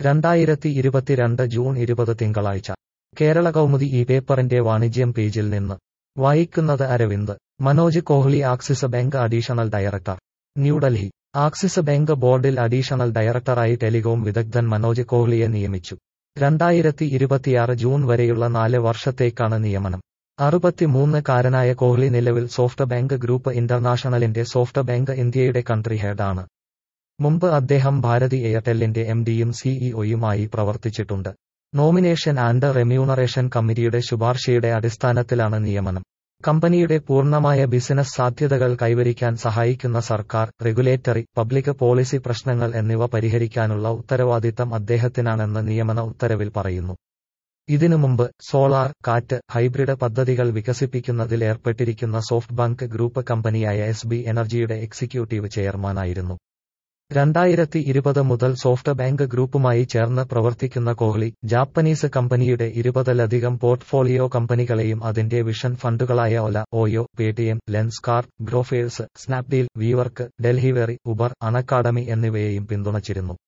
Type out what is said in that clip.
രണ്ടായിരത്തി ഇരുപത്തിരണ്ട് ജൂൺ ഇരുപത് തിങ്കളാഴ്ച കേരള കൗമുദി ഈ പേപ്പറിന്റെ വാണിജ്യം പേജിൽ നിന്ന് വായിക്കുന്നത് Aravind Manoj Kohli Axis Bank additional director New Delhi Axis Bank ബോർഡിൽ അഡീഷണൽ ഡയറക്ടറായി ടെലികോം വിദഗ്ധൻ മനോജ് കോഹ്ലിയെ നിയമിച്ചു രണ്ടായിരത്തി ഇരുപത്തിയാറ് ജൂൺ വരെയുള്ള നാല് വർഷത്തേക്കാണ് നിയമനം അറുപത്തിമൂന്ന് കാരനായ കോഹ്ലി നിലവിൽ സോഫ്റ്റ് ബാങ്ക് ഗ്രൂപ്പ് ഇന്റർനാഷണലിന്റെ സോഫ്റ്റ് ബാങ്ക് ഇന്ത്യയുടെ കൺട്രി ഹെഡ് ആണ് മുമ്പ് അദ്ദേഹം ഭാരതി എയർടെല്ലിന്റെ എംഡിയും സിഇഒയുമായി പ്രവർത്തിച്ചിട്ടുണ്ട് നോമിനേഷൻ ആൻഡ് റെമ്യൂണറേഷൻ കമ്മിറ്റിയുടെ ശുപാർശയുടെ അടിസ്ഥാനത്തിലാണ് നിയമനം കമ്പനിയുടെ പൂർണ്ണമായ ബിസിനസ് സാധ്യതകൾ കൈവരിക്കാൻ സഹായിക്കുന്ന സർക്കാർ റെഗുലേറ്ററി പബ്ലിക് പോളിസി പ്രശ്നങ്ങൾ എന്നിവ പരിഹരിക്കാനുള്ള ഉത്തരവാദിത്തം അദ്ദേഹത്തിനാണെന്ന് നിയമന ഉത്തരവിൽ പറയുന്നു ഇതിനു മുമ്പ് സോളാർ കാറ്റ് ഹൈബ്രിഡ് പദ്ധതികൾ വികസിപ്പിക്കുന്നതിൽ ഏർപ്പെട്ടിരിക്കുന്ന സോഫ്റ്റ് ബാങ്ക് ഗ്രൂപ്പ് കമ്പനിയായ എസ് ബി എനർജിയുടെ എക്സിക്യൂട്ടീവ് ചെയർമാനായിരുന്നു രണ്ടായിരത്തി ഇരുപത് മുതൽ സോഫ്റ്റ് ബാങ്ക് ഗ്രൂപ്പുമായി ചേർന്ന് പ്രവർത്തിക്കുന്ന കോഹ്ലി ജാപ്പനീസ് കമ്പനിയുടെ ഇരുപതിലധികം പോർട്ട്ഫോളിയോ കമ്പനികളെയും അതിന്റെ വിഷൻ ഫണ്ടുകളായ Ola OYO Paytm Lenskart Grofers Snapdeal WeWork Delhivery Uber Unacademy എന്നിവയെയും പിന്തുണച്ചിരുന്നു